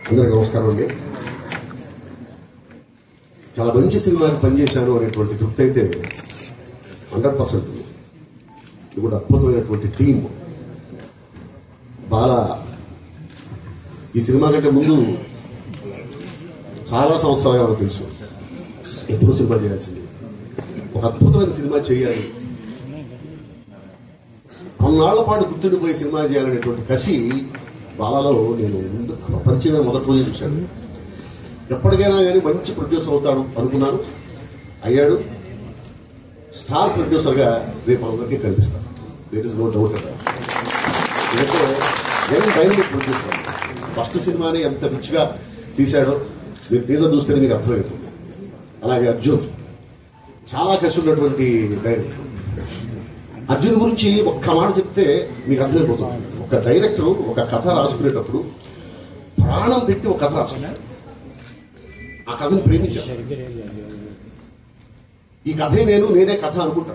అందరికీ నమస్కారం అండి చాలా మంచి సినిమాకి పనిచేశాను అనేటువంటి తృప్తి అయితే హండ్రెడ్ పర్సెంట్ ఉంది ఇది కూడా అద్భుతమైనటువంటి టీం బాగా ఈ సినిమా కంటే ముందు చాలా సంవత్సరాలుగా నాకు తెలుసు ఎప్పుడు సినిమా చేయాల్సింది ఒక అద్భుతమైన సినిమా చేయాలి కొన్నాళ్ల పాటు గుర్తుండిపోయే సినిమా చేయాలనేటువంటి కసి బాలలో నేను ముందు పరిచయం మొదటి రోజే చూశాను ఎప్పటికైనా కానీ మంచి ప్రొడ్యూసర్ అవుతాడు అనుకున్నాను అయ్యాడు స్టార్ ప్రొడ్యూసర్గా రేపు అందరికీ కనిపిస్తాను దేర్ ఇస్ నో డౌట్ ఎందుకంటే యంగ్ డైనమిక్ ప్రొడ్యూసర్ ఫస్ట్ సినిమాని ఎంత రిచ్గా తీశాడో మీరు టీజర్ చూస్తే మీకు అర్థమవుతుంది అలాగే అర్జున్ చాలా కసి ఉన్నటువంటి డైరెక్టర్ అర్జున్ గురించి ఒక్క మాట చెప్తే మీకు అర్థమైపోతుంది ఒక డైరెక్టర్ ఒక కథ రాసుకునేటప్పుడు ప్రాణం పెట్టి ఒక కథ రాసుకున్నాడు ఆ కథను ప్రేమించాడు ఈ కథే నేను నేనే కథ అనుకుంటాను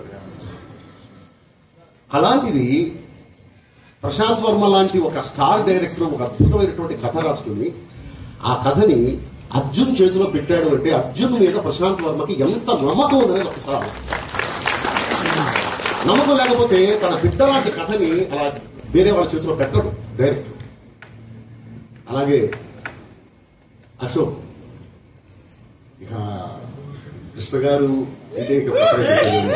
అలాంటిది ప్రశాంత్ వర్మ లాంటి ఒక స్టార్ డైరెక్టర్ ఒక అద్భుతమైనటువంటి కథ రాసుకుని ఆ కథని అర్జున్ చేతిలో పెట్టాడు అంటే అర్జున్ మీద ప్రశాంత్ వర్మకి ఎంత నమ్మకం అనేది ఒకసారి నమ్మకం లేకపోతే తన బిడ్డ లాంటి కథని అలా వేరే వాళ్ళ చేతిలో పెట్టడు డైరెక్ట్ అలాగే అశోక్ ఇక కృష్ణ గారు అంటే ఇక ప్రపంచం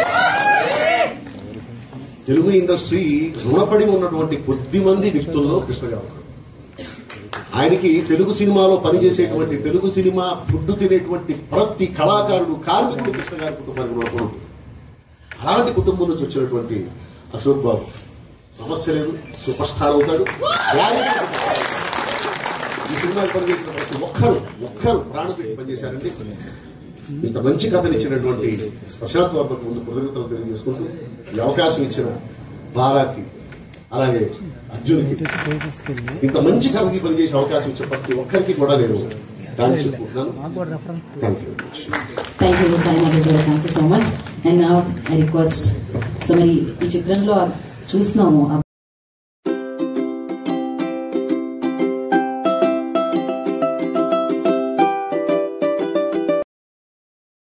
తెలుగు ఇండస్ట్రీ రుణపడి ఉన్నటువంటి కొద్ది మంది వ్యక్తుల్లో కృష్ణ గారు ఉన్నారు. ఆయనకి తెలుగు సినిమాలో పనిచేసేటువంటి తెలుగు సినిమా ఫుడ్ తినేటువంటి ప్రతి కళాకారుడు కార్మికుడు కృష్ణ గారి కుటుంబానికి రుణపడి ఉంటుంది. అలాంటి కుటుంబం నుంచి వచ్చినటువంటి అశోక్ బాబు సమస్య లేదు సూపర్ స్టార్ అవుతాడు గ్యారెంటీ సూపర్ స్టార్ అవుతాడు. ఈ సినిమాకి పనిచేసిన ప్రతి ఒక్కరు ఒక్కరు ప్రాణం పెట్టి పనిచేశారంటే ఇంత మంచి కథను ఇచ్చినటువంటి ప్రశాంత్ వర్మకు ముందు కృతజ్ఞతలు తెలియజేసుకుంటూ ఈ అవకాశం ఇచ్చిన బాలాకి అలాగే అర్జున్కి ఇంత మంచి కథకి పనిచేసే అవకాశం ఇచ్చిన ప్రతి ఒక్కరికి కూడా నేను థ్యాంక్స్ చెప్పుకుంటున్నాను thank you thank you Sainath garu thank you so much and నా ఐ రిక్వెస్ట్ సో మరి ఈ చిత్రంలో చూస్తున్నాము ఆ